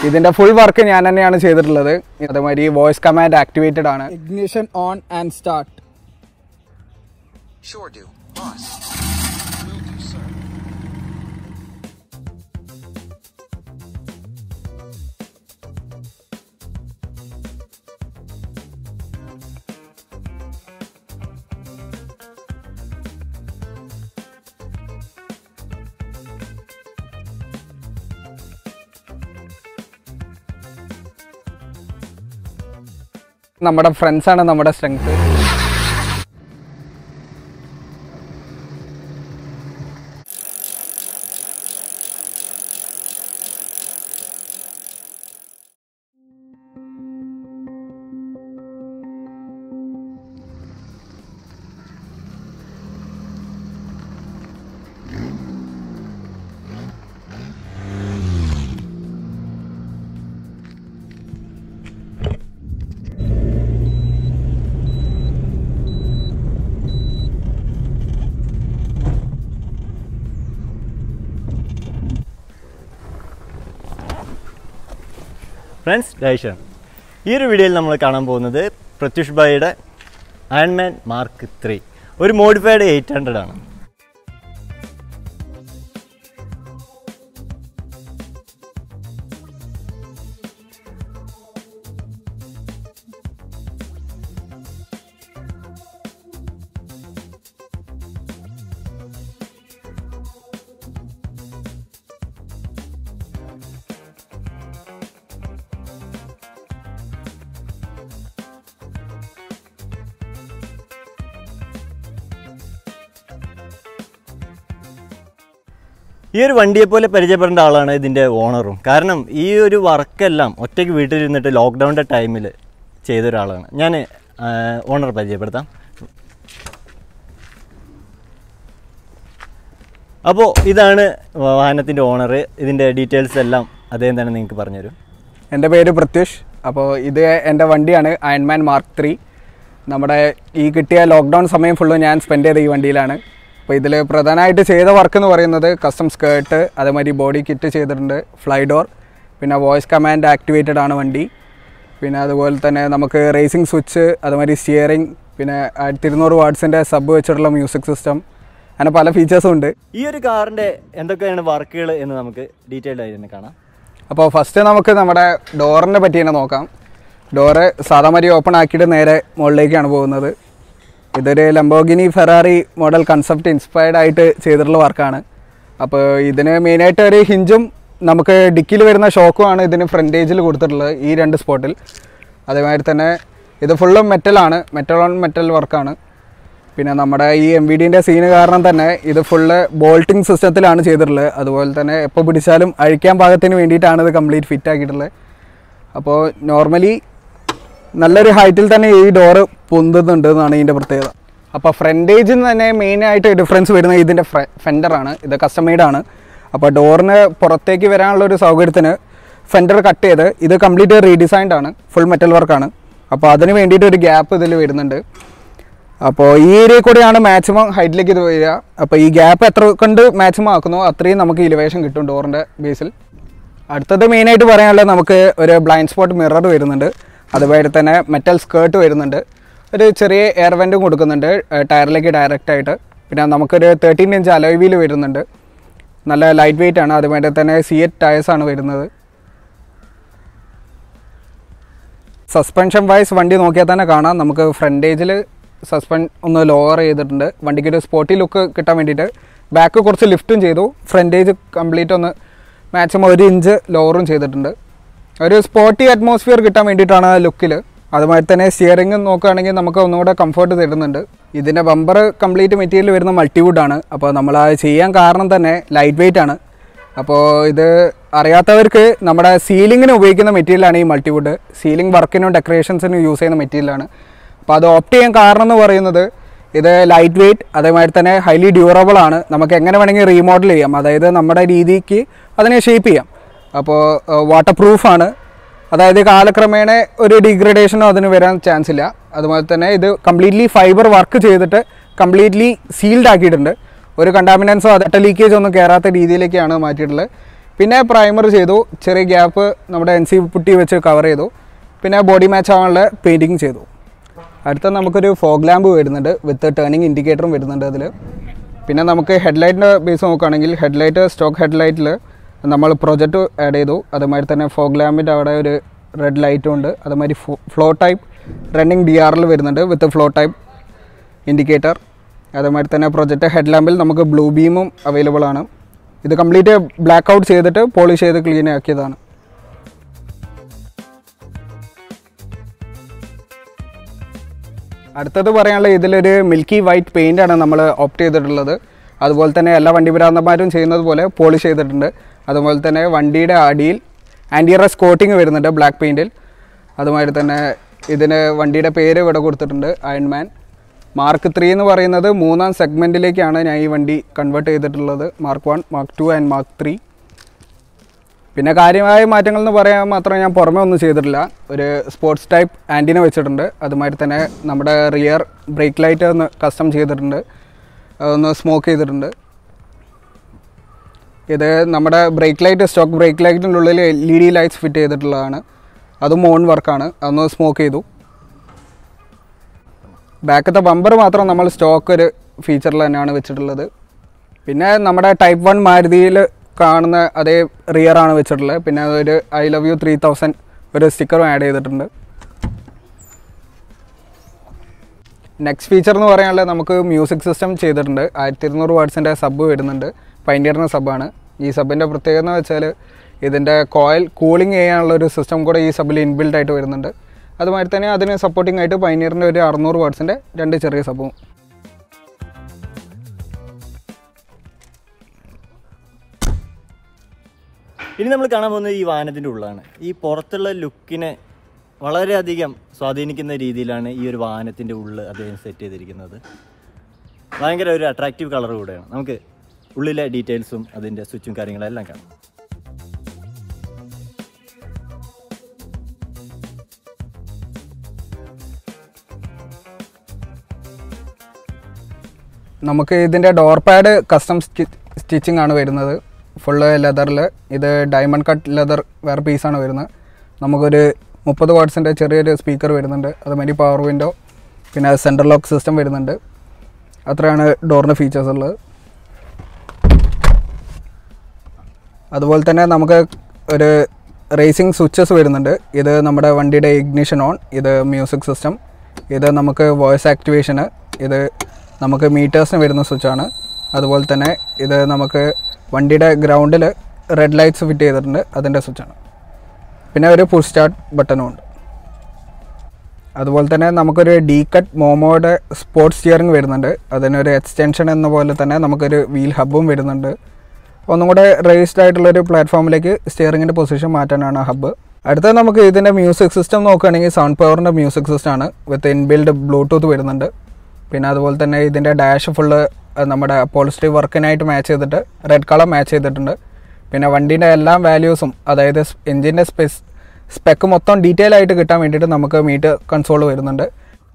ഇതിൻ്റെ full work ഞാൻ തന്നെയാണ് ചെയ്തിട്ടുള്ളത് അതേമാതിരി വോയിസ് കമാൻഡ് ആക്ടിവേറ്റഡ് ആണ് ignition on and start Sure do. Boss. Will do, sir. നമ്മുടെ ഫ്രണ്ട്സാണ് നമ്മുടെ സ്ട്രെങ്ത് ഫ്രണ്ട്സ് ഡൈഷാണ് ഈ ഒരു വീഡിയോയിൽ നമ്മൾ കാണാൻ പോകുന്നത് പ്രത്യുഷ് ഭായിയുടെ അയൺമാൻ മാർക്ക് ത്രീ ഒരു മോഡിഫൈഡ് എയ്റ്റ് ഹൺഡ്രഡ് ആണ് ഈ ഒരു വണ്ടിയെ പോലെ പരിചയപ്പെടേണ്ട ആളാണ് ഇതിൻ്റെ ഓണറും കാരണം ഈ ഒരു വർക്കെല്ലാം ഒറ്റയ്ക്ക് വീട്ടിലിരുന്നിട്ട് ലോക്ക്ഡൗണിൻ്റെ ടൈമിൽ ചെയ്ത ഒരാളാണ് ഞാൻ ഓണർ പരിചയപ്പെടുത്താം അപ്പോൾ ഇതാണ് വാഹനത്തിൻ്റെ ഓണർ ഇതിൻ്റെ ഡീറ്റെയിൽസ് എല്ലാം അദ്ദേഹം തന്നെ നിങ്ങൾക്ക് പറഞ്ഞുതരും എൻ്റെ പേര് പ്രത്യുഷ് അപ്പോൾ ഇത് എൻ്റെ വണ്ടിയാണ് അയൺമാൻ മാർക്ക് ത്രീ നമ്മുടെ ഈ കിട്ടിയ ലോക്ക്ഡൗൺ സമയം ഫുള്ളും ഞാൻ സ്പെൻഡ് ചെയ്ത ഈ വണ്ടിയിലാണ് അപ്പോൾ ഇതിൽ പ്രധാനമായിട്ട് ചെയ്ത വർക്ക് എന്ന് പറയുന്നത് കസ്റ്റം സ്കേർട്ട് അതേമാതിരി ബോഡി കിറ്റ് ചെയ്തിട്ടുണ്ട് ഫ്ലൈ ഡോർ പിന്നെ വോയിസ് കമാൻഡ് ആക്ടിവേറ്റഡ് ആണ് വണ്ടി പിന്നെ അതുപോലെ തന്നെ നമുക്ക് റേസിംഗ് സ്വിച്ച് അതുമാതിരി സ്റ്റിയറിംഗ് പിന്നെ ആയിരത്തി ഇരുന്നൂറ് വാട്ട്സിൻ്റെ സബ് വെച്ചിട്ടുള്ള മ്യൂസിക് സിസ്റ്റം അങ്ങനെ പല ഫീച്ചേഴ്സും ഉണ്ട് ഈ ഒരു കാറിൻ്റെ എന്തൊക്കെയാണ് വർക്കുകൾ എന്ന് നമുക്ക് ഡീറ്റെയിൽഡ് ആയി തന്നെ കാണാം അപ്പോൾ ഫസ്റ്റ് നമുക്ക് നമ്മുടെ ഡോറിനെ പറ്റി തന്നെ നോക്കാം ഡോറ് സാധാമാതിരി ഓപ്പൺ ആക്കിയിട്ട് നേരെ മുകളിലേക്കാണ് പോകുന്നത് ഇതൊരു Lamborghini Ferrari model concept inspired ആയിട്ട് ചെയ്തിട്ടുള്ള വർക്കാണ് അപ്പോൾ ഇതിന് മെയിനായിട്ട് ഒരു ഹിഞ്ചും നമുക്ക് ഡിക്കിയിൽ വരുന്ന ഷോക്കുമാണ് ഇതിന് ഫ്രണ്ടേജിൽ കൊടുത്തിട്ടുള്ളത് ഈ രണ്ട് സ്പോട്ടിൽ അതേമാതിരി തന്നെ ഇത് ഫുള്ളും മെറ്റലാണ് മെറ്റൽ ഓൺ മെറ്റൽ വർക്കാണ് പിന്നെ നമ്മുടെ ഈ എം വി ഡിൻ്റെ സീന് കാരണം തന്നെ ഇത് ഫുള്ള് ബോൾട്ടിംഗ് സിസ്റ്റത്തിലാണ് ചെയ്തിട്ടുള്ളത് അതുപോലെ തന്നെ എപ്പോൾ പിടിച്ചാലും അഴിക്കാൻ പാകത്തിന് വേണ്ടിയിട്ടാണ് ഇത് കംപ്ലീറ്റ് ഫിറ്റ് ആക്കിയിട്ടുള്ളത് അപ്പോൾ നോർമലി നല്ലൊരു ഹൈറ്റിൽ തന്നെ ഈ ഡോറ് പൊന്തുന്നുണ്ട് എന്നാണ് ഇതിൻ്റെ പ്രത്യേകത അപ്പോൾ ഫ്രണ്ടേജിൽ നിന്ന് തന്നെ മെയിനായിട്ട് ഡിഫറൻസ് വരുന്നത് ഇതിൻ്റെ ഫെൻഡറാണ് ഇത് കസ്റ്റമൈഡ് ആണ് അപ്പോൾ ഡോറിന് പുറത്തേക്ക് വരാനുള്ള ഒരു സൗകര്യത്തിന് ഫെൻഡർ കട്ട് ചെയ്ത് ഇത് കംപ്ലീറ്റ് റീഡിസൈൻഡ് ആണ് ഫുൾ മെറ്റൽ വർക്കാണ് അപ്പോൾ അതിന് വേണ്ടിയിട്ട് ഒരു ഗ്യാപ്പ് ഇതിൽ വരുന്നുണ്ട് അപ്പോൾ ഈ ഏരിയയിൽ കൂടെയാണ് മാക്സിമം ഹൈറ്റിലേക്ക് ഇത് വരിക അപ്പോൾ ഈ ഗ്യാപ്പ് എത്ര കൊണ്ട് മാക്സിമം ആക്കുന്നോ അത്രയും നമുക്ക് ഇലിവേഷൻ കിട്ടും ഡോറിൻ്റെ ബേസിൽ അടുത്തത് മെയിനായിട്ട് പറയാനുള്ളത് നമുക്ക് ഒരു ബ്ലൈൻഡ് സ്പോട്ട് മിറർ വരുന്നുണ്ട് അതുപോലെ തന്നെ മെറ്റൽ സ്കേർട്ട് വരുന്നുണ്ട് ഒരു ചെറിയ എയർ വെൻറ്റും കൊടുക്കുന്നുണ്ട് ഏഹ് ടയറിലേക്ക് ഡയറക്റ്റ് ആയിട്ട് പിന്നെ നമുക്കൊരു തേർട്ടീൻ ഇഞ്ച് അലോയ് വീൽ വരുന്നുണ്ട് നല്ല ലൈറ്റ് വെയിറ്റ് ആണ് അതുപോലെ തന്നെ സി എറ്റ് ടയേഴ്സാണ് വരുന്നത് സസ്പെൻഷൻ വൈസ് വണ്ടി നോക്കിയാൽ തന്നെ കാണാം നമുക്ക് ഫ്രണ്ടേജിൽ സസ്പെൻ ഒന്ന് ലോവർ ചെയ്തിട്ടുണ്ട് വണ്ടിക്ക് ഒരു സ്പോട്ടി ലുക്ക് കിട്ടാൻ വേണ്ടിയിട്ട് ബാക്ക് കുറച്ച് ലിഫ്റ്റും ചെയ്തു ഫ്രണ്ടേജ് കംപ്ലീറ്റ് ഒന്ന് മാക്സിമം ഒരു ഇഞ്ച് ലോവറും ചെയ്തിട്ടുണ്ട് ഒരു സ്പോട്ടി അറ്റ്മോസ്ഫിയർ കിട്ടാൻ വേണ്ടിയിട്ടാണ് ആ ലുക്കിൽ അതുമാതിരി തന്നെ സ്റ്റിയറിംഗ് നോക്കുകയാണെങ്കിൽ നമുക്ക് ഒന്നുകൂടെ കംഫർട്ട് തരുന്നുണ്ട് ഇതിൻ്റെ ബമ്പർ കംപ്ലീറ്റ് മെറ്റീരിയൽ വരുന്ന മൾട്ടിവുഡ് ആണ് അപ്പോൾ നമ്മൾ അത് ചെയ്യാൻ കാരണം തന്നെ ലൈറ്റ് വെയിറ്റ് ആണ് അപ്പോൾ ഇത് അറിയാത്തവർക്ക് നമ്മുടെ സീലിങ്ങിന് ഉപയോഗിക്കുന്ന മെറ്റീരിയലാണ് ഈ മൾട്ടിവുഡ് സീലിംഗ് വർക്കിനും ഡെക്കറേഷൻസിനും യൂസ് ചെയ്യുന്ന മെറ്റീരിയലാണ് അപ്പോൾ അത് ഓപ്റ്റ് ചെയ്യാൻ കാരണം എന്ന് പറയുന്നത് ഇത് ലൈറ്റ് വെയിറ്റ് അതേമാതിരി തന്നെ ഹൈലി ഡ്യൂറബിൾ ആണ് നമുക്ക് എങ്ങനെ വേണമെങ്കിൽ റീമോഡൽ ചെയ്യാം അതായത് നമ്മുടെ രീതിക്ക് അതിനെ ഷേപ്പ് ചെയ്യാം അപ്പോൾ വാട്ടർ പ്രൂഫാണ് അതായത് കാലക്രമേണ ഒരു ഡിഗ്രഡേഷനോ അതിന് വരാൻ ചാൻസ് ഇല്ല അതുപോലെ തന്നെ ഇത് കംപ്ലീറ്റ്ലി ഫൈബർ വർക്ക് ചെയ്തിട്ട് കംപ്ലീറ്റ്ലി സീൽഡ് ആക്കിയിട്ടുണ്ട് ഒരു കണ്ടാമിനൻസോ അതട്ട ലീക്കേജോ ഒന്നും കയറാത്ത രീതിയിലേക്കാണ് മാറ്റിയിട്ടുള്ളത് പിന്നെ പ്രൈമർ ചെയ്തു ചെറിയ ഗ്യാപ്പ് നമ്മുടെ എൻ സി പുട്ടി വെച്ച് കവർ ചെയ്തു പിന്നെ ബോഡി മാച്ച് ആവാനുള്ള പെയിൻറ്റിങ് ചെയ്തു അടുത്ത നമുക്കൊരു ഫോഗ് ലാമ്പ് വരുന്നുണ്ട് വിത്ത് ടേണിംഗ് ഇൻഡിക്കേറ്ററും വരുന്നുണ്ട് അതിൽ പിന്നെ നമുക്ക് ഹെഡ്ലൈറ്റിൻ്റെ ബേസ് നോക്കുകയാണെങ്കിൽ ഹെഡ്ലൈറ്റ് സ്റ്റോക്ക് ഹെഡ്ലൈറ്റിൽ നമ്മൾ പ്രൊജക്റ്റ് ആഡ് ചെയ്തു അതുമാതിരി തന്നെ ഫോഗ് ലാമ്പിൻ്റെ അവിടെ ഒരു റെഡ് ലൈറ്റും ഉണ്ട് അതുമാതിരി ഫ്ലോ ടൈപ്പ് റണ്ണിങ് ഡി ആറിൽ വരുന്നുണ്ട് വിത്ത് ഫ്ലോ ടൈപ്പ് ഇൻഡിക്കേറ്റർ അതുമാതിരി തന്നെ പ്രൊജക്റ്റ് ഹെഡ് ലാമ്പിൽ നമുക്ക് ബ്ലൂ ബീമും അവൈലബിൾ ആണ് ഇത് കംപ്ലീറ്റ് ബ്ലാക്ക് ഔട്ട് ചെയ്തിട്ട് പോളിഷ് ചെയ്ത് ക്ലീൻ ആക്കിയതാണ് അടുത്തത് പറയാനുള്ള ഇതിലൊരു മിൽക്കി വൈറ്റ് പെയിൻ്റ് ആണ് നമ്മൾ ഓപ്റ്റ് ചെയ്തിട്ടുള്ളത് അതുപോലെ തന്നെ എല്ലാ വണ്ടി ഭ്രാന്തന്മാരും ചെയ്യുന്നത് പോലെ പോളിഷ് ചെയ്തിട്ടുണ്ട് അതുപോലെ തന്നെ വണ്ടിയുടെ അടിയിൽ ആൻറ്റിറസ് കോട്ടിങ് വരുന്നുണ്ട് ബ്ലാക്ക് പെയിൻറ്റിൽ അതുമാതിരി തന്നെ ഇതിന് വണ്ടിയുടെ പേര് ഇവിടെ കൊടുത്തിട്ടുണ്ട് അയൺമാൻ മാർക്ക് ത്രീ എന്ന് പറയുന്നത് മൂന്നാം സെഗ്മെൻറ്റിലേക്കാണ് ഞാൻ ഈ വണ്ടി കൺവേർട്ട് ചെയ്തിട്ടുള്ളത് mark one mark two and mark three പിന്നെ കാര്യമായ മാറ്റങ്ങൾ എന്ന് പറയാൻ മാത്രം ഞാൻ പുറമെ ഒന്നും ചെയ്തിട്ടില്ല ഒരു സ്പോർട്സ് ടൈപ്പ് ആൻറ്റിന വെച്ചിട്ടുണ്ട് അതുമാതിരി തന്നെ നമ്മുടെ റിയർ ബ്രേക്ക് ലൈറ്റ് ഒന്ന് കസ്റ്റം ചെയ്തിട്ടുണ്ട് അതൊന്ന് സ്മോക്ക് ചെയ്തിട്ടുണ്ട് ഇത് നമ്മുടെ ബ്രേക്ക് ലൈറ്റ് സ്റ്റോക്ക് ബ്രേക്ക് ലൈറ്റിൻ്റെ ഉള്ളിൽ L E D lights fit ചെയ്തിട്ടുള്ളതാണ് അതും മോൺ വർക്കാണ് അതൊന്ന് സ്മോക്ക് ചെയ്തു ബാക്കത്തെ ബമ്പർ മാത്രം നമ്മൾ സ്റ്റോക്ക് ഒരു ഫീച്ചറിൽ തന്നെയാണ് വെച്ചിട്ടുള്ളത് പിന്നെ നമ്മുടെ ടൈപ്പ് വൺ മാരുതിയിൽ കാണുന്ന അതേ റിയർ ആണ് വെച്ചിട്ടുള്ളത് പിന്നെ അതൊരു I love you three thousand ഒരു സ്റ്റിക്കറും ആഡ് ചെയ്തിട്ടുണ്ട് നെക്സ്റ്റ് ഫീച്ചർ എന്ന് പറയാനുള്ളത് നമുക്ക് മ്യൂസിക് സിസ്റ്റം ചെയ്തിട്ടുണ്ട് ആയിരത്തി ഇരുന്നൂറ് വാട്സിൻ്റെ സബ് വരുന്നുണ്ട് പൈൻഡിയറിൻ്റെ സബ്ബാണ് ഈ സബിൻ്റെ പ്രത്യേകത എന്ന് വെച്ചാൽ ഇതിൻ്റെ കോയിൽ കൂളിംഗ് ചെയ്യാനുള്ള ഒരു സിസ്റ്റം കൂടെ ഈ സബിൽ ഇൻബിൽഡ് ആയിട്ട് വരുന്നുണ്ട് അതുമാതിരി തന്നെ അതിന് സപ്പോർട്ടിംഗ് ആയിട്ട് പൈനിയറിൻ്റെ ഒരു അറുന്നൂറ് വാട്സിൻ്റെ രണ്ട് ചെറിയ സബും ഇനി നമ്മൾ കാണാൻ പോകുന്നത് ഈ വാഹനത്തിൻ്റെ ഉള്ളാണ് ഈ പുറത്തുള്ള ലുക്കിനെ വളരെയധികം സ്വാധീനിക്കുന്ന രീതിയിലാണ് ഈ ഒരു വാഹനത്തിൻ്റെ ഉള്ളിൽ അദ്ദേഹം സെറ്റ് ചെയ്തിരിക്കുന്നത് ഭയങ്കര ഒരു അട്രാക്റ്റീവ് കളർ കൂടെയാണ് നമുക്ക് ഉള്ളിലെ ഡീറ്റെയിൽസും അതിൻ്റെ സ്വിച്ചും കാര്യങ്ങളെല്ലാം കാണാം നമുക്ക് ഇതിൻ്റെ ഡോർ പാഡ് കസ്റ്റം സ്റ്റിച്ചിങ് ആണ് വരുന്നത് ഫുള്ള് ലെതറിൽ ഇത് ഡയമണ്ട് കട്ട് ലെതർ വേറെ പീസാണ് വരുന്നത് നമുക്കൊരു മുപ്പത് വാട്ട്സിൻ്റെ ചെറിയൊരു സ്പീക്കർ വരുന്നുണ്ട് അതുമാതിരി പവർ വിൻഡോ പിന്നെ സെൻട്രൽ ലോക്ക് സിസ്റ്റം വരുന്നുണ്ട് അത്രയാണ് ഡോറിൻ്റെ ഫീച്ചേഴ്സ് ഉള്ളത് അതുപോലെ തന്നെ നമുക്ക് ഒരു റേസിംഗ് സ്വിച്ചസ് വരുന്നുണ്ട് ഇത് നമ്മുടെ വണ്ടിയുടെ ഇഗ്നിഷൻ ഓൺ ഇത് മ്യൂസിക് സിസ്റ്റം ഇത് നമുക്ക് വോയിസ് ആക്ടിവേഷന് ഇത് നമുക്ക് മീറ്റേഴ്സിന് വരുന്ന സ്വിച്ചാണ് അതുപോലെ തന്നെ ഇത് നമുക്ക് വണ്ടിയുടെ ഗ്രൗണ്ടിൽ റെഡ് ലൈറ്റ്സ് ഫിറ്റ് ചെയ്തിട്ടുണ്ട് അതിൻ്റെ സ്വിച്ചാണ് പിന്നെ ഒരു പുഷ് സ്റ്റാർട്ട് ബട്ടണും ഉണ്ട് അതുപോലെ തന്നെ നമുക്കൊരു ഡി കട്ട് മോമോയുടെ സ്പോർട്സ് സ്റ്റിയറിംഗ് വരുന്നുണ്ട് അതിനൊരു എക്സ്റ്റൻഷൻ എന്ന പോലെ തന്നെ നമുക്കൊരു വീൽ ഹബ്ബും വരുന്നുണ്ട് ഒന്നും കൂടെ റേസ്ഡ് ആയിട്ടുള്ളൊരു പ്ലാറ്റ്ഫോമിലേക്ക് സ്റ്റിയറിങ്ങിൻ്റെ പൊസിഷൻ മാറ്റാനാണ് ഹബ്ബ് അടുത്ത നമുക്ക് ഇതിൻ്റെ മ്യൂസിക് സിസ്റ്റം നോക്കുകയാണെങ്കിൽ സൗണ്ട് പവറിൻ്റെ മ്യൂസിക് സിസ്റ്റമാണ് വിത്ത് ഇൻബിൽഡ് ബ്ലൂടൂത്ത് വരുന്നുണ്ട് പിന്നെ അതുപോലെ തന്നെ ഇതിൻ്റെ ഡാഷ് ഫുള്ള് നമ്മുടെ പോളിസ്റ്റീവ് വർക്കിനായിട്ട് മാച്ച് ചെയ്തിട്ട് റെഡ് കളർ മാച്ച് ചെയ്തിട്ടുണ്ട് പിന്നെ വണ്ടീൻ്റെ എല്ലാ വാല്യൂസും അതായത് എഞ്ചിൻ്റെ സ്പെസ് സ്പെക്ക് മൊത്തം ഡീറ്റെയിൽ ആയിട്ട് കിട്ടാൻ വേണ്ടിയിട്ട് നമുക്ക് മീറ്റർ കൺസോൾ വരുന്നുണ്ട്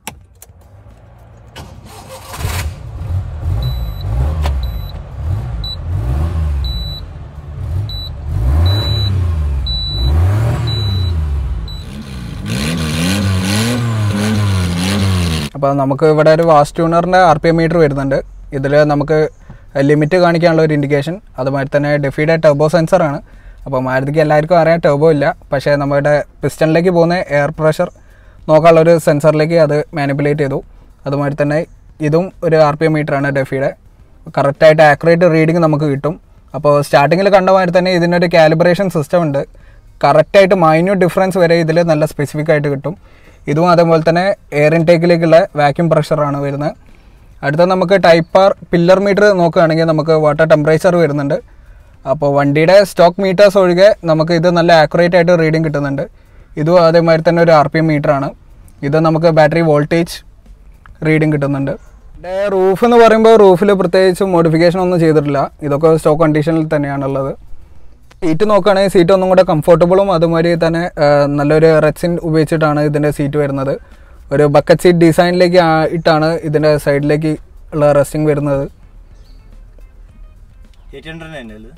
അപ്പോൾ നമുക്ക് ഇവിടെ ഒരു വാസ്റ്റ് ട്യൂണറിൻ്റെ ആർ പി എം മീറ്റർ വരുന്നുണ്ട് ഇതിൽ നമുക്ക് ലിമിറ്റ് കാണിക്കാനുള്ള ഒരു ഇൻഡിക്കേഷൻ അതുമാതിരി തന്നെ ഡെഫിയുടെ ടർബോ സെൻസറാണ് അപ്പോൾ മാരുതിക്ക് എല്ലാവർക്കും അറിയാൻ ടർബോ ഇല്ല പക്ഷേ നമ്മുടെ പിസ്റ്റണിലേക്ക് പോകുന്ന എയർ പ്രഷർ നോക്കാനുള്ള ഒരു സെൻസറിലേക്ക് അത് മാനിപ്പുലേറ്റ് ചെയ്തു അതുമാതിരി തന്നെ ഇതും ഒരു ആർ പി എം മീറ്ററാണ് ഡെഫിയുടെ കറക്റ്റായിട്ട് ആക്യുറേറ്റ് റീഡിങ് നമുക്ക് കിട്ടും അപ്പോൾ സ്റ്റാർട്ടിങ്ങിൽ കണ്ട മാതിരി തന്നെ ഇതിനൊരു കാലിബ്രേഷൻ സിസ്റ്റം ഉണ്ട് കറക്റ്റായിട്ട് മൈന്യൂട്ട് ഡിഫറൻസ് വരെ ഇതിൽ നല്ല സ്പെസിഫിക് ആയിട്ട് കിട്ടും ഇതും അതേപോലെ തന്നെ എയർ ഇൻടേക്കിലേക്കുള്ള വാക്യൂം പ്രഷറാണ് വരുന്നത് അടുത്ത നമുക്ക് ടൈപ്പ് ആർ പില്ലർ മീറ്റർ നോക്കുകയാണെങ്കിൽ നമുക്ക് വാട്ടർ ടെമ്പറേച്ചർ വരുന്നുണ്ട് അപ്പോൾ വണ്ടിയുടെ സ്റ്റോക്ക് മീറ്റേഴ്സ് ഒഴികെ നമുക്ക് ഇത് നല്ല ആക്യുറേറ്റ് ആയിട്ട് റീഡിങ് കിട്ടുന്നുണ്ട് ഇതും അതേമാതിരി തന്നെ ഒരു ആർ പി എം മീറ്ററാണ് ഇത് നമുക്ക് ബാറ്ററി വോൾട്ടേജ് റീഡിങ് കിട്ടുന്നുണ്ട് ഇതിൻ്റെ റൂഫ് എന്ന് പറയുമ്പോൾ റൂഫിൽ പ്രത്യേകിച്ച് മോഡിഫിക്കേഷൻ ഒന്നും ചെയ്തിട്ടില്ല ഇതൊക്കെ സ്റ്റോക്ക് കണ്ടീഷനിൽ തന്നെയാണുള്ളത് സീറ്റ് നോക്കുകയാണെങ്കിൽ സീറ്റ് ഒന്നും കൂടെ കംഫർട്ടബിളും അതുമാതിരി തന്നെ ആ, നല്ലൊരു റെക്സിൻ ഉപയോഗിച്ചിട്ടാണ് ഇതിൻ്റെ സീറ്റ് വരുന്നത് ഒരു ബക്കറ്റ് സീറ്റ് ഡിസൈനിലേക്ക് ഇട്ടാണ് ഇതിൻ്റെ സൈഡിലേക്ക് ഉള്ള റെസ്റ്റിംഗ് വരുന്നത് എയ്റ്റ് ഹൺഡ്രഡ് തന്നെ അല്ലേ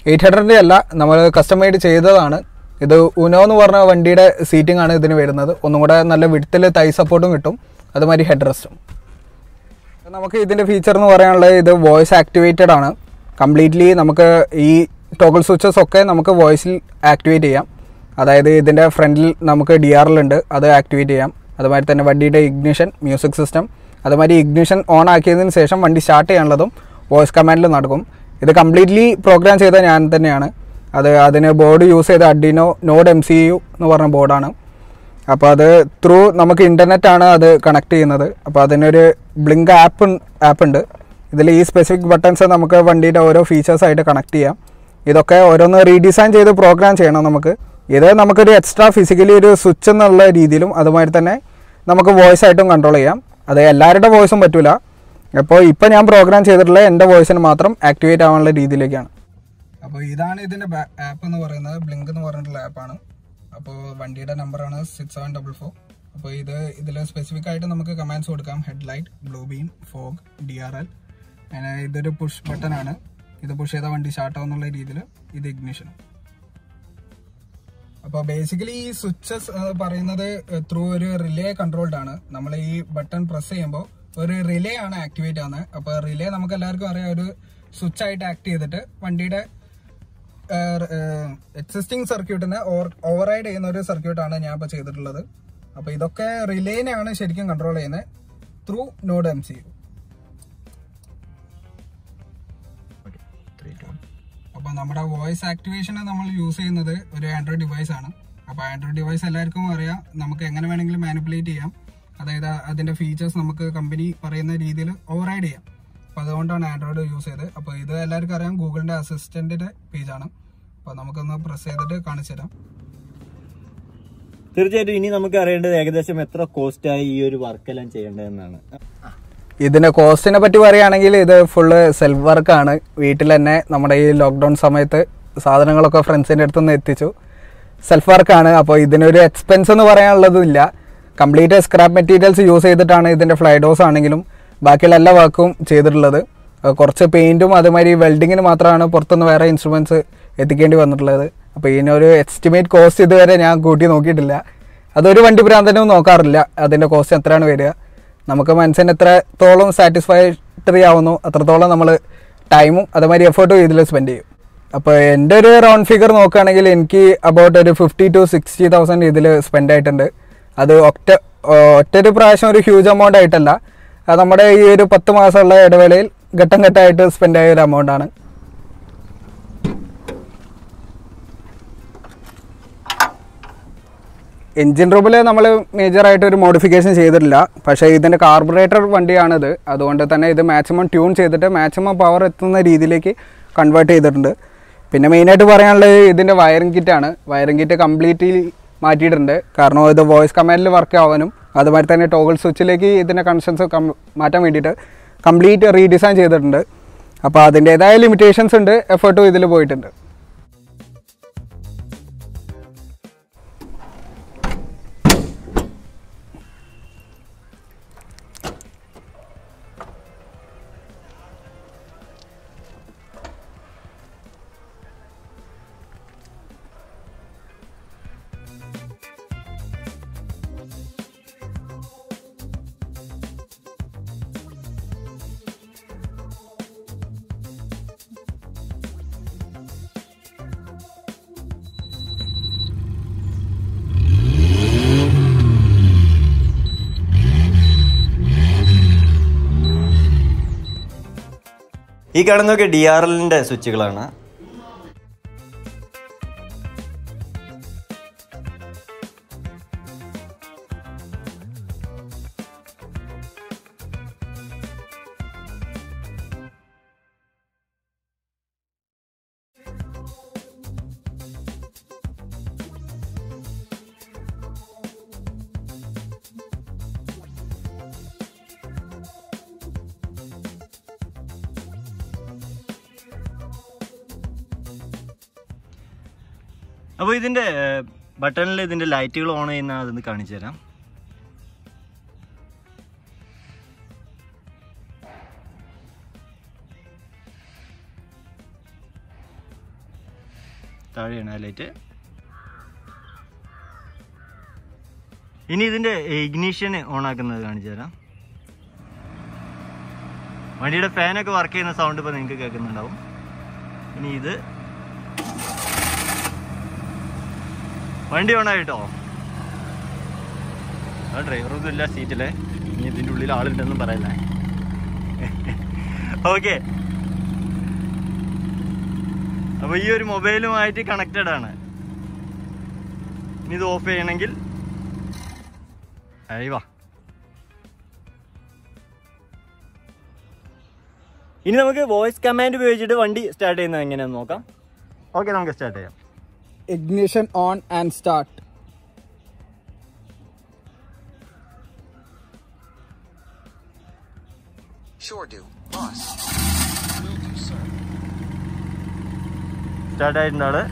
എയ്റ്റ് ഹൺഡ്രഡിൻ്റെ അല്ല നമ്മൾ കസ്റ്റമൈഡ് ചെയ്തതാണ് ഇത് ഉനോ എന്ന് പറഞ്ഞ വണ്ടിയുടെ സീറ്റിംഗ് ആണ് ഇതിന് വരുന്നത് ഒന്നും കൂടെ നല്ല വിടത്തിൽ തൈ സപ്പോർട്ടും കിട്ടും അതുമാതിരി ഹെഡ് റെസ്റ്റും നമുക്ക് ഇതിൻ്റെ ഫീച്ചർ എന്ന് പറയാനുള്ളത് ഇത് വോയിസ് ആക്ടിവേറ്റഡ് ആണ് കംപ്ലീറ്റ്ലി നമുക്ക് ഈ ടോഗിൾ സ്വിച്ചസ് ഒക്കെ നമുക്ക് വോയിസിൽ ആക്ടിവേറ്റ് ചെയ്യാം അതായത് ഇതിൻ്റെ ഫ്രണ്ടിൽ നമുക്ക് ഡി ആർ എൽ ഉണ്ട് അത് ആക്ടിവേറ്റ് ചെയ്യാം അതുമാതിരി തന്നെ വണ്ടിയുടെ ഇഗ്നിഷൻ മ്യൂസിക് സിസ്റ്റം അതുമാതിരി ഇഗ്നിഷൻ ഓൺ ആക്കിയതിന് ശേഷം വണ്ടി സ്റ്റാർട്ട് ചെയ്യാനുള്ളതും വോയിസ് കമാൻഡിൽ നടക്കും ഇത് കംപ്ലീറ്റ്ലി പ്രോഗ്രാം ചെയ്ത ഞാൻ തന്നെയാണ് അത് അതിന് ബോർഡ് യൂസ് ചെയ്ത Arduino node M C U എന്ന് പറഞ്ഞ ബോർഡാണ് അപ്പോൾ അത് ത്രൂ നമുക്ക് ഇൻ്റർനെറ്റ് ആണ് അത് കണക്ട് ചെയ്യുന്നത് അപ്പോൾ അതിനൊരു ബ്ലിങ്ക് ആപ്പ് ആപ്പ് ഉണ്ട് ഇതിൽ ഈ സ്പെസിഫിക് ബട്ടൺസ് നമുക്ക് വണ്ടിയുടെ ഓരോ ഫീച്ചേഴ്സ് ആയിട്ട് കണക്ട് ചെയ്യാം ഇതൊക്കെ ഓരോന്ന് റീഡിസൈൻ ചെയ്ത് പ്രോഗ്രാം ചെയ്യണം നമുക്ക് ഇത് നമുക്കൊരു എക്സ്ട്രാ ഫിസിക്കലി ഒരു സ്വിച്ച് എന്നുള്ള രീതിയിലും അതുമാതിരി തന്നെ നമുക്ക് വോയിസ് ആയിട്ടും കൺട്രോൾ ചെയ്യാം അത് എല്ലാവരുടെ വോയിസും പറ്റൂല അപ്പോൾ ഇപ്പോൾ ഞാൻ പ്രോഗ്രാം ചെയ്തിട്ടുള്ള എൻ്റെ വോയിസിന് മാത്രം ആക്ടിവേറ്റ് ആവാനുള്ള രീതിയിലേക്കാണ് അപ്പോൾ ഇതാണ് ഇതിൻ്റെ ആപ്പ് എന്ന് പറയുന്നത് ബ്ലിങ്ക് എന്ന് പറഞ്ഞിട്ടുള്ള ആപ്പാണ് അപ്പോൾ വണ്ടിയുടെ നമ്പറാണ് സിക്സ് സെവൻ ഡബിൾ ഫോർ അപ്പോൾ ഇത് ഇതിൽ സ്പെസിഫിക് ആയിട്ട് നമുക്ക് കമാൻഡ്സ് കൊടുക്കാം head light blue beam fog D R L ഇതൊരു പുഷ് ബട്ടൺ ആണ് ഇത് പുഷ് ചെയ്ത വണ്ടി സ്റ്റാർട്ട് ആവുന്നുള്ള രീതിയിൽ ഇത് ഇഗ്നിഷൻ അപ്പോൾ ബേസിക്കലി ഈ സ്വിച്ചസ് പറയുന്നത് ത്രൂ ഒരു റിലേ കൺട്രോൾഡ് ആണ് നമ്മൾ ഈ ബട്ടൺ പ്രസ് ചെയ്യുമ്പോൾ ഒരു റിലേ ആണ് ആക്ടിവേറ്റ് ആവുന്നത് അപ്പോൾ റിലേ നമുക്ക് എല്ലാവർക്കും അറിയാം ഒരു സ്വിച്ച് ആയിട്ട് ആക്ട് ചെയ്തിട്ട് വണ്ടിയുടെ എക്സിസ്റ്റിംഗ് സർക്യൂട്ടിനെ ഓവർ റൈഡ് ചെയ്യുന്ന ഒരു സർക്യൂട്ടാണ് ഞാൻ ഇപ്പോൾ ചെയ്തിട്ടുള്ളത് അപ്പോൾ ഇതൊക്കെ റിലേനെയാണ് ശരിക്കും കൺട്രോൾ ചെയ്യുന്നത് through node M C U അപ്പോൾ നമ്മുടെ വോയിസ് ആക്ടിവേഷന് നമ്മൾ യൂസ് ചെയ്യുന്നത് ഒരു ആൻഡ്രോയിഡ് ഡിവൈസ് ആണ് അപ്പോൾ ആൻഡ്രോയിഡ് ഡിവൈസ് എല്ലാവർക്കും അറിയാം നമുക്ക് എങ്ങനെ വേണമെങ്കിലും മാനിപ്പുലേറ്റ് ചെയ്യാം അതായത് അതിന്റെ ഫീച്ചേഴ്സ് നമുക്ക് കമ്പനി പറയുന്ന രീതിയിൽ ഓവർ റൈഡ് ചെയ്യാം അപ്പോൾ അതുകൊണ്ടാണ് ആൻഡ്രോയിഡ് യൂസ് ചെയ്തത് അപ്പോൾ ഇത് എല്ലാവർക്കും അറിയാം ഗൂഗിളിന്റെ അസിസ്റ്റന്റിന്റെ പേജാണ് അപ്പോൾ നമുക്കൊന്ന് പ്രസ് ചെയ്തിട്ട് കാണിച്ചു തരാം തീർച്ചയായിട്ടും ഇനി നമുക്ക് അറിയേണ്ടത് ഏകദേശം എത്ര കോസ്റ്റ് ആയി ഈ ഒരു വർക്കെല്ലാം ചെയ്യേണ്ടതെന്നാണ് ഇതിന്റെ കോസ്റ്റിനെ പറ്റി പറയുകയാണെങ്കിൽ ഇത് ഫുള്ള് സെൽഫ് വർക്കാണ് വീട്ടിൽ തന്നെ നമ്മുടെ ഈ ലോക്ക്ഡൗൺ സമയത്ത് സാധനങ്ങളൊക്കെ ഫ്രണ്ട്സിൻ്റെ അടുത്ത് നിന്ന് എത്തിച്ചു സെൽഫ് വർക്കാണ് അപ്പോൾ ഇതിനൊരു എക്സ്പെൻസ് എന്ന് പറയാനുള്ളതുമില്ല കംപ്ലീറ്റ് സ്ക്രാപ്പ് മെറ്റീരിയൽസ് യൂസ് ചെയ്തിട്ടാണ് ഇതിൻ്റെ ഫ്ലൈഡോസ് ആണെങ്കിലും ബാക്കിയുള്ള എല്ലാ വർക്കും ചെയ്തിട്ടുള്ളത് അത് കുറച്ച് പെയിൻറ്റും അതുമാതിരി വെൽഡിങ്ങിന് മാത്രമാണ് പുറത്തുനിന്ന് വേറെ ഇൻസ്ട്രുമെൻറ്റ്സ് എത്തിക്കേണ്ടി വന്നിട്ടുള്ളത് അപ്പോൾ ഇതിനൊരു എസ്റ്റിമേറ്റ് കോസ്റ്റ് ഇതുവരെ ഞാൻ കൂട്ടി നോക്കിയിട്ടില്ല അതൊരു വണ്ടി ഭ്രാന്തനും നോക്കാറില്ല അതിൻ്റെ കോസ്റ്റ് എത്രയാണ് വരിക നമുക്ക് മനസ്സിന് എത്രത്തോളം സാറ്റിസ്ഫാക്ടറി ആവുന്നു അത്രത്തോളം നമ്മൾ ടൈമും അതുമാതിരി എഫേർട്ടും ഇതിൽ സ്പെൻഡ് ചെയ്യും അപ്പോൾ എൻ്റെ ഒരു റൗണ്ട് ഫിഗർ നോക്കുകയാണെങ്കിൽ എനിക്ക് അബൌട്ട് ഒരു ഫിഫ്റ്റി ടു സിക്സ്റ്റി തൗസൻഡ് ഇതിൽ സ്പെൻഡ് ആയിട്ടുണ്ട് അത് ഒറ്റ ഒറ്റ ഒരു പ്രാവശ്യം ഒരു ഹ്യൂജ് എമൗണ്ട് ആയിട്ടല്ല അത് നമ്മുടെ ഈ ഒരു പത്ത് മാസമുള്ള ഇടവേളയിൽ ഘട്ടം ഘട്ടമായിട്ട് സ്പെൻഡ് ആയ ഒരു എമൗണ്ട് ആണ് എൻജിൻ റൂമിൽ നമ്മൾ മേജറായിട്ട് ഒരു മോഡിഫിക്കേഷൻ ചെയ്തിട്ടില്ല പക്ഷേ ഇതിൻ്റെ കാർബറേറ്റർ വണ്ടിയാണിത് അതുകൊണ്ട് തന്നെ ഇത് മാക്സിമം ട്യൂൺ ചെയ്തിട്ട് മാക്സിമം പവർ എത്തുന്ന രീതിയിലേക്ക് കൺവേർട്ട് ചെയ്തിട്ടുണ്ട് പിന്നെ മെയിനായിട്ട് പറയാനുള്ളത് ഇതിൻ്റെ വയറിംഗ് കിറ്റാണ് വയറിംഗ് കിറ്റ് കംപ്ലീറ്റ്ലി മാറ്റിയിട്ടുണ്ട് കാരണം ഇത് വോയിസ് കമാൻഡിൽ വർക്ക് ആവാനും അതുമാതിരി തന്നെ ടോഗിൾ സ്വിച്ചിലേക്ക് ഇതിൻ്റെ കണക്ഷൻസ് മാറ്റാൻ വേണ്ടിയിട്ട് കംപ്ലീറ്റ് റീഡിസൈൻ ചെയ്തിട്ടുണ്ട് അപ്പോൾ അതിൻ്റേതായ ലിമിറ്റേഷൻസ് ഉണ്ട് എഫേർട്ടും ഇതിൽ പോയിട്ടുണ്ട് ഈ കാണുന്നതൊക്കെ ഡി ആർ എല്ലിന്റെ സ്വിച്ചുകളാണ് അപ്പോൾ ഇതിന്റെ ബട്ടണിൽ ഇതിന്റെ ലൈറ്റുകൾ ഓൺ ചെയ്യുന്ന അതൊന്ന് കാണിച്ചു തരാം താഴെയാണ് ആ ലൈറ്റ് ഇനി ഇതിന്റെ ഇഗ്നീഷൻ ഓൺ ആക്കുന്നത് കാണിച്ചു തരാം വണ്ടിയുടെ ഫാനൊക്കെ വർക്ക് ചെയ്യുന്ന സൗണ്ട് ഇപ്പൊ നിങ്ങൾക്ക് കേൾക്കുന്നുണ്ടാവും ഇനി ഇത് വണ്ടി ഓൺ ആയിട്ടോ ആ ഡ്രൈവറൊന്നും ഇല്ല സീറ്റില് ഇനി ഇതിന്റെ ഉള്ളിൽ ആളുണ്ടെന്നും പറയല്ലേ ഓക്കെ അപ്പൊ ഈ ഒരു മൊബൈലുമായിട്ട് കണക്റ്റഡ് ആണ് ഇനി ഇത് ഓഫ് ചെയ്യണമെങ്കിൽ അയവാ ഇനി നമുക്ക് വോയിസ് കമാൻഡ് ഉപയോഗിച്ചിട്ട് വണ്ടി സ്റ്റാർട്ട് ചെയ്യുന്നത് എങ്ങനെയാന്ന് നോക്കാം ഓക്കെ നമുക്ക് സ്റ്റാർട്ട് ചെയ്യാം ignition on and start Sure do. Boss. Will do, sir. Start ആയിട്ടുണ്ട് ആള്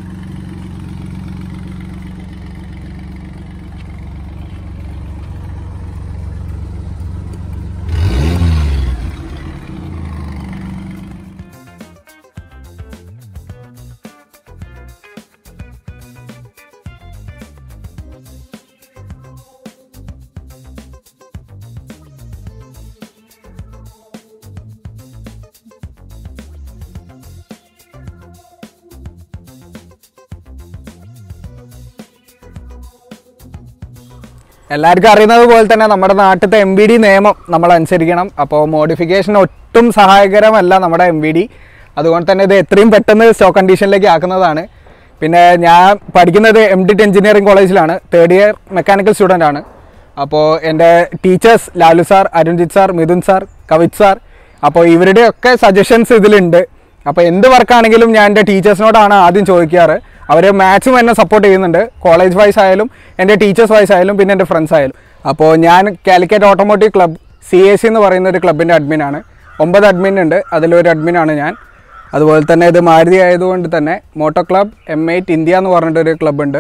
എല്ലാവർക്കും അറിയുന്നത് പോലെ തന്നെ നമ്മുടെ നാട്ടിലത്തെ എം ബി ഡി നിയമം നമ്മൾ അനുസരിക്കണം അപ്പോൾ മോഡിഫിക്കേഷൻ ഒട്ടും സഹായകരമല്ല നമ്മുടെ എം ബി ഡി അതുകൊണ്ട് തന്നെ ഇത് എത്രയും പെട്ടെന്ന് സ്റ്റോക്ക് കണ്ടീഷനിലേക്ക് ആക്കുന്നതാണ് പിന്നെ ഞാൻ പഠിക്കുന്നത് എം ഡി എഞ്ചിനീയറിംഗ് കോളേജിലാണ് തേർഡ് ഇയർ മെക്കാനിക്കൽ സ്റ്റുഡൻ്റ് ആണ് അപ്പോൾ എൻ്റെ teachers Lalu sir Arunjith sir Mithun sir Kavith sir അപ്പോൾ ഇവരുടെയൊക്കെ സജഷൻസ് ഇതിലുണ്ട് അപ്പോൾ എന്ത് വർക്കാണെങ്കിലും ഞാൻ എൻ്റെ ടീച്ചേഴ്സിനോടാണ് ആദ്യം ചോദിക്കാറ് അവർ മാക്സിമം എന്നെ സപ്പോർട്ട് ചെയ്യുന്നുണ്ട് കോളേജ് വൈസ് ആയാലും എൻ്റെ ടീച്ചേഴ്സ് വൈസ് ആയാലും പിന്നെ എൻ്റെ ഫ്രണ്ട്സ് ആയാലും അപ്പോൾ ഞാൻ Calicut automotive club C A C എന്ന് പറയുന്ന ഒരു ക്ലബിൻ്റെ അഡ്മിനാണ് ഒമ്പത് അഡ്മിൻ ഉണ്ട് അതിലൊരു അഡ്മിനാണ് ഞാൻ അതുപോലെ തന്നെ ഇത് മാരുതി ആയതുകൊണ്ട് തന്നെ moto club M eight India എന്ന് പറഞ്ഞിട്ടൊരു ക്ലബ്ബുണ്ട്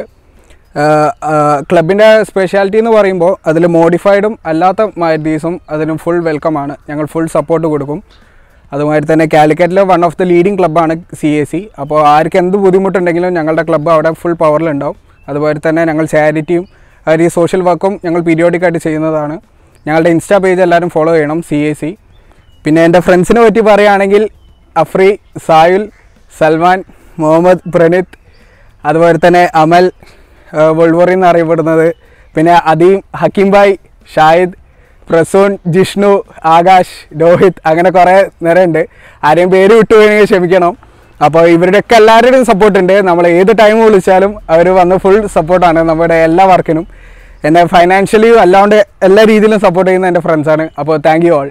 ക്ലബിൻ്റെ സ്പെഷ്യാലിറ്റി എന്ന് പറയുമ്പോൾ അതിൽ മോഡിഫൈഡും അല്ലാത്ത മാരുതീസും അതിനും ഫുൾ വെൽക്കം ആണ് ഞങ്ങൾ ഫുൾ സപ്പോർട്ട് കൊടുക്കും അതുമാതിരി തന്നെ കാലിക്കറ്റിലെ വൺ ഓഫ് ദി ലീഡിംഗ് ക്ലബ്ബാണ് സി എ സി അപ്പോൾ ആർക്ക് എന്ത് ബുദ്ധിമുട്ടുണ്ടെങ്കിലും ഞങ്ങളുടെ ക്ലബ്ബ് അവിടെ ഫുൾ പവറിലുണ്ടാവും അതുപോലെ തന്നെ ഞങ്ങൾ ചാരിറ്റിയും ഒരു സോഷ്യൽ വർക്കും ഞങ്ങൾ പീരിയോഡിക് ആയിട്ട് ചെയ്യുന്നതാണ് ഞങ്ങളുടെ ഇൻസ്റ്റാ പേജ് എല്ലാവരും ഫോളോ ചെയ്യണം സി എ സി പിന്നെ എൻ്റെ ഫ്രണ്ട്സിനെ പറ്റി പറയുകയാണെങ്കിൽ അഫ്രി സായുൽ സൽമാൻ മുഹമ്മദ് പ്രണീത് അതുപോലെ തന്നെ അമൽ വൾവറി എന്നറിയപ്പെടുന്നത് പിന്നെ അദീം ഹക്കീം ഭായ് ഷാഹിദ് പ്രസൂൺ ജിഷ്ണു ആകാശ് രോഹിത് അങ്ങനെ കുറേ നിറയുണ്ട് ആരെയും പേര് വിട്ടുപോയെങ്കിൽ ക്ഷമിക്കണം അപ്പോൾ ഇവരുടെയൊക്കെ എല്ലാവരുടെയും സപ്പോർട്ട് ഉണ്ട് നമ്മൾ ഏത് ടൈം വിളിച്ചാലും അവർ വന്ന് ഫുൾ സപ്പോർട്ടാണ് നമ്മുടെ എല്ലാ വർക്കിനും എന്നെ ഫൈനാൻഷ്യലിയും അല്ലാണ്ട് എല്ലാ രീതിയിലും സപ്പോർട്ട് ചെയ്യുന്ന എൻ്റെ ഫ്രണ്ട്സാണ് അപ്പോൾ താങ്ക് യു ഓൾ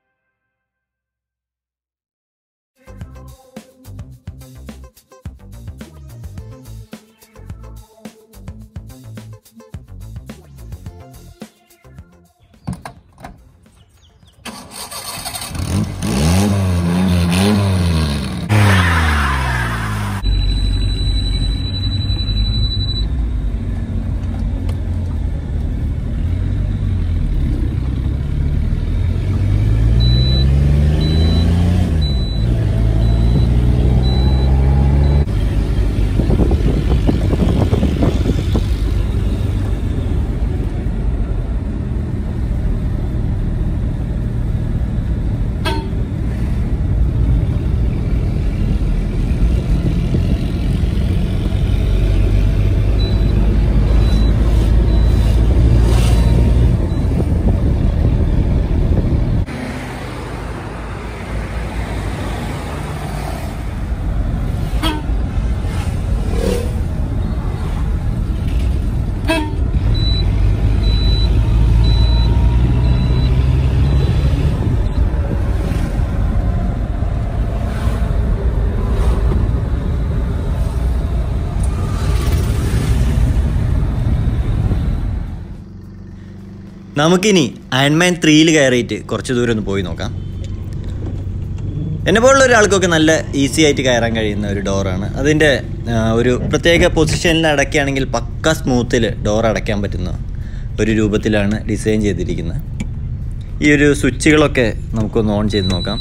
നമുക്കിനി അയൺമാൻ ത്രീയിൽ കയറിയിട്ട് കുറച്ച് ദൂരം ഒന്ന് പോയി നോക്കാം എന്നെ പോലുള്ള ഒരാൾക്കൊക്കെ നല്ല ഈസി ആയിട്ട് കയറാൻ കഴിയുന്ന ഒരു ഡോറാണ് അതിൻ്റെ ആ, ഒരു പ്രത്യേക പൊസിഷനിൽ അടയ്ക്കുകയാണെങ്കിൽ പക്ക സ്മൂത്തിൽ ഡോർ അടയ്ക്കാൻ പറ്റുന്ന ഒരു രൂപത്തിലാണ് ഡിസൈൻ ചെയ്തിരിക്കുന്നത് ഈ ഒരു സ്വിച്ചുകളൊക്കെ നമുക്കൊന്ന് ഓൺ ചെയ്ത് നോക്കാം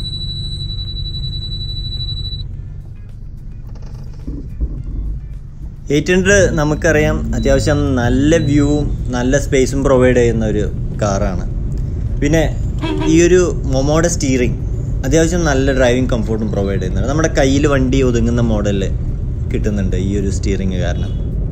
എയ്റ്റ് ഹൺഡ്രഡ് നമുക്കറിയാം അത്യാവശ്യം നല്ല വ്യൂവും നല്ല സ്പേസും പ്രൊവൈഡ് ചെയ്യുന്ന ഒരു കാറാണ് പിന്നെ ഈ ഒരു മൊമോയുടെ സ്റ്റീറിംഗ് അത്യാവശ്യം നല്ല ഡ്രൈവിംഗ് കംഫോർട്ടും പ്രൊവൈഡ് ചെയ്യുന്നുണ്ട് നമ്മുടെ കയ്യിൽ വണ്ടി ഒതുങ്ങുന്ന മോഡലിൽ കിട്ടുന്നുണ്ട് ഈ ഒരു സ്റ്റീറിംഗ് കാരണം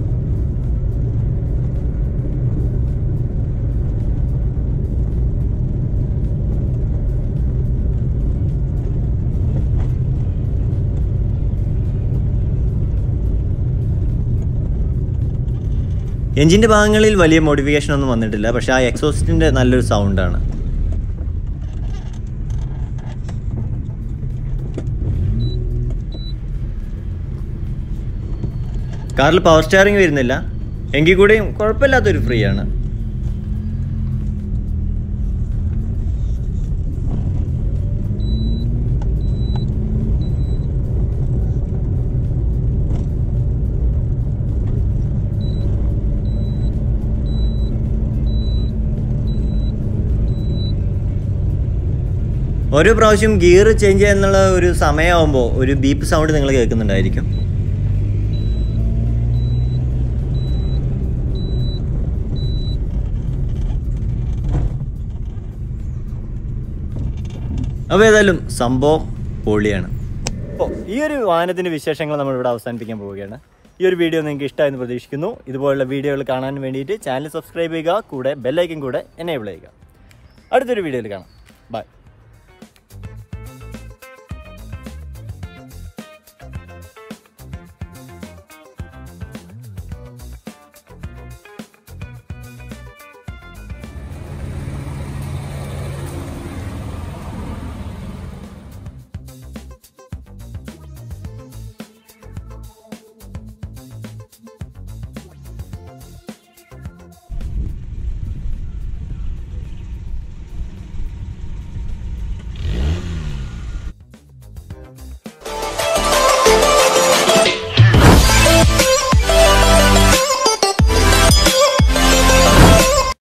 എഞ്ചിൻ്റെ ഭാഗങ്ങളിൽ വലിയ മോഡിഫിക്കേഷൻ ഒന്നും വന്നിട്ടില്ല പക്ഷേ ആ എക്സോസ്റ്റിൻ്റെ നല്ലൊരു സൗണ്ടാണ് കാറിൽ പവർ സ്റ്റാറിംഗ് വരുന്നില്ല എങ്കിൽ കൂടിയും കുഴപ്പമില്ലാത്തൊരു ഫ്രീ ആണ് ഓരോ പ്രാവശ്യം ഗിയർ ചേഞ്ച് ചെയ്യാന്നുള്ള ഒരു സമയമാകുമ്പോൾ ഒരു ബീപ്പ് സൗണ്ട് നിങ്ങൾ കേൾക്കുന്നുണ്ടായിരിക്കും അപ്പോൾ ഏതായാലും സംഭവം പൊളിയാണ് അപ്പോൾ ഈ ഒരു വാഹനത്തിൻ്റെ വിശേഷങ്ങൾ നമ്മൾ ഇവിടെ അവസാനിപ്പിക്കാൻ പോവുകയാണ് ഈ ഒരു വീഡിയോ നിങ്ങൾക്ക് ഇഷ്ടമായെന്ന് പ്രതീക്ഷിക്കുന്നു ഇതുപോലുള്ള വീഡിയോകൾ കാണാൻ വേണ്ടിയിട്ട് ചാനൽ സബ്സ്ക്രൈബ് ചെയ്യുക കൂടെ ബെല്ലൈക്കൻ കൂടെ എനേബിൾ ചെയ്യുക അടുത്തൊരു വീഡിയോയിൽ കാണാം ബൈ